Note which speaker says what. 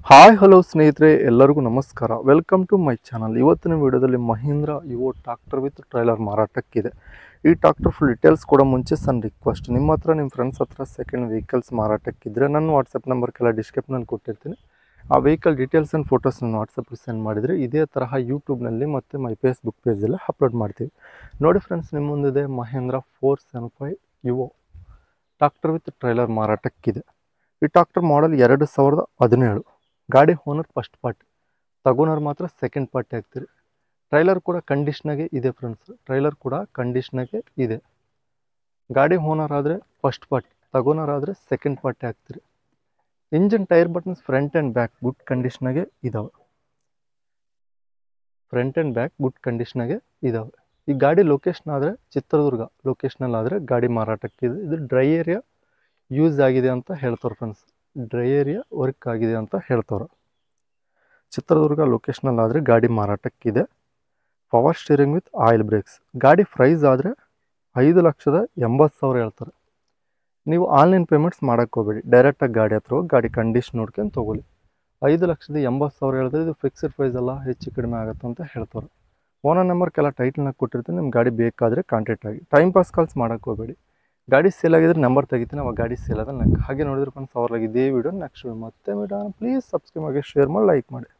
Speaker 1: hi hello ಸ್ನೇಹಿತರೆ ಎಲ್ಲರಿಗೂ ನಮಸ್ಕಾರ ವೆಲ್ಕಮ್ ಟು ಮೈ ಚಾನಲ್ ಇವತ್ತಿನ ವಿಡಿಯೋದಲ್ಲಿ Mahindra Yuvo tractor with trailer ಮಾರಾಟಕ್ಕಿದೆ ಈ ಟ್ರಾಕ್ಟರ್ ಫುಲ್ ಡೀಟೇಲ್ಸ್ ಕೊಡೋ ಮುಂಚೆ ಸಣ್ಣ ರಿಕ್ವೆಸ್ಟ್ ನಿಮ್ಮ ಹತ್ರ ನಿಮ್ಮ ಫ್ರೆಂಡ್ಸ್ ಹತ್ರ ಸೆಕೆಂಡ್ ವೆಹಿಕಲ್ಸ್ ಮಾರಾಟಕ್ಕಿದ್ರೆ ನನ್ನ ವಾಟ್ಸಪ್ ನಂಬರ್ ಕೆಲ ಡಿಸ್ಕ್ರಿಪ್ನಲ್ಲಿ ಕೊಟ್ಟಿರ್ತೀನಿ ಆ ವೆಹಿಕಲ್ ಡೀಟೇಲ್ಸ್ ಆ್ಯಂಡ್ ಫೋಟೋಸ್ ನನ್ನ ವಾಟ್ಸಪ್ಗೆ ಸೆಂಡ್ ಮಾಡಿದರೆ ಇದೇ ತರಹ ಯೂಟ್ಯೂಬ್ನಲ್ಲಿ ಮತ್ತು ಮೈ ಫೇಸ್ಬುಕ್ ಪೇಜಲ್ಲಿ ಅಪ್ಲೋಡ್ ಮಾಡ್ತೀವಿ ನೋಡಿ ಫ್ರೆಂಡ್ಸ್ ನಿಮ್ಮ ಮುಂದಿದೆ Mahindra four seven five Yuvo tractor with trailer ಮಾರಾಟಕ್ಕಿದೆ ಈ ಟ್ರಾಕ್ಟರ್ ಮಾಡಲ್ ಎರಡು ಸಾವಿರದ ಹದಿನೇಳು ಗಾಡಿ ಓನರ್ ಫಸ್ಟ್ ಪಾರ್ಟಿ ತಗೋನರ್ ಮಾತ್ರ ಸೆಕೆಂಡ್ ಪಾರ್ಟಿ ಆಗ್ತೀರಿ ಟ್ರೈಲರ್ ಕೂಡ ಕಂಡೀಷ್ನಾಗೆ ಇದೆ ಫ್ರೆಂಡ್ಸ್ ಟ್ರೈಲರ್ ಕೂಡ ಕಂಡೀಷ್ನಾಗೆ ಇದೆ ಗಾಡಿ ಓನರ್ ಆದರೆ ಫಸ್ಟ್ ಪಾರ್ಟಿ ತಗೋನರ್ ಆದರೆ ಸೆಕೆಂಡ್ ಪಾರ್ಟಿ ಆಗ್ತೀರಿ engine tyre buttons front and back good ಕಂಡೀಷ್ನಾಗೆ ಇದಾವೆ ಫ್ರಂಟ್ ಆ್ಯಂಡ್ ಬ್ಯಾಕ್ ಗುಡ್ ಕಂಡೀಷ್ನಾಗೆ ಇದಾವೆ ಈ ಗಾಡಿ ಲೊಕೇಶನ್ ಆದರೆ ಚಿತ್ರದುರ್ಗ ಲೊಕೇಶನಲ್ಲಿ ಆದರೆ ಗಾಡಿ ಮಾರಾಟಕ್ಕಿದೆ ಇದು ಡ್ರೈ ಏರಿಯಾ ಯೂಸ್ ಆಗಿದೆ ಅಂತ ಹೇಳ್ತಾರೆ ಫ್ರೆಂಡ್ಸ್ ಡ್ರೈ ಏರಿಯಾ ವರ್ಕ್ ಆಗಿದೆ ಅಂತ ಹೇಳ್ತಾರೆ ಚಿತ್ರದುರ್ಗ ಲೊಕೇಶನಲ್ಲಿ ಆದರೆ ಗಾಡಿ ಮಾರಾಟಕ್ಕಿದೆ power steering with oil brakes ಗಾಡಿ ಪ್ರೈಸ್ ಆದರೆ ಐದು ಲಕ್ಷದ ಎಂಬತ್ತು ಸಾವಿರ ಹೇಳ್ತಾರೆ ನೀವು ಆನ್ಲೈನ್ ಪೇಮೆಂಟ್ಸ್ ಮಾಡೋಕ್ಕೆ ಹೋಗಬೇಡಿ ಡೈರೆಕ್ಟಾಗಿ ಗಾಡಿ ಹತ್ರ ಹೋಗಿ ಗಾಡಿ ಕಂಡೀಷನ್ ನೋಡ್ಕೊಂಡು ತೊಗೊಳ್ಳಿ ಐದು ಲಕ್ಷದ ಎಂಬತ್ತು ಸಾವಿರ ಹೇಳಿದ್ರೆ ಇದು ಫಿಕ್ಸ್ಡ್ ಪ್ರೈಸ್ ಅಲ್ಲ ಹೆಚ್ಚು ಕಡಿಮೆ ಆಗುತ್ತೆ ಅಂತ ಹೇಳ್ತಾರೆ ಓನರ್ ನಂಬರ್ ಕೆಲ ಟೈಟಲ್ನಾಗ ಕೊಟ್ಟಿರ್ತೀನಿ ನಿಮ್ಮ ಗಾಡಿ ಬೇಕಾದರೆ ಕಾಂಟ್ಯಾಕ್ಟ್ ಆಗಿ ಟೈಮ್ ಪಾಸ್ ಕಾಲ್ಸ್ ಮಾಡೋಕ್ಕೆ ಹೋಗಬೇಡಿ ಗಾಡಿ ಸೇಲ್ ಆಗಿದ್ರೆ ನಂಬರ್ ತೆಗಿತೀನಿ ಅವಾಗ ಗಾಡಿ ಸೇಲ್ ಆದ ಹಾಗೆ ನೋಡಿದ್ರೆ ಫ್ರೆಂಡ್ಸ್ ಅವ್ರಿಗೆ ಇದೇ ವಿಡಿಯೋ ನೆಕ್ಸ್ಟ್ ವಿಡಿಯೋ ಮತ್ತೆ ವಿಡಿಯೋ ಪ್ಲೀಸ್ ಸಬ್ಸ್ಕ್ರೈಬ್ ಆಗಿ ಶೇರ್ ಮಾಡಿ ಲೈಕ್ ಮಾಡಿ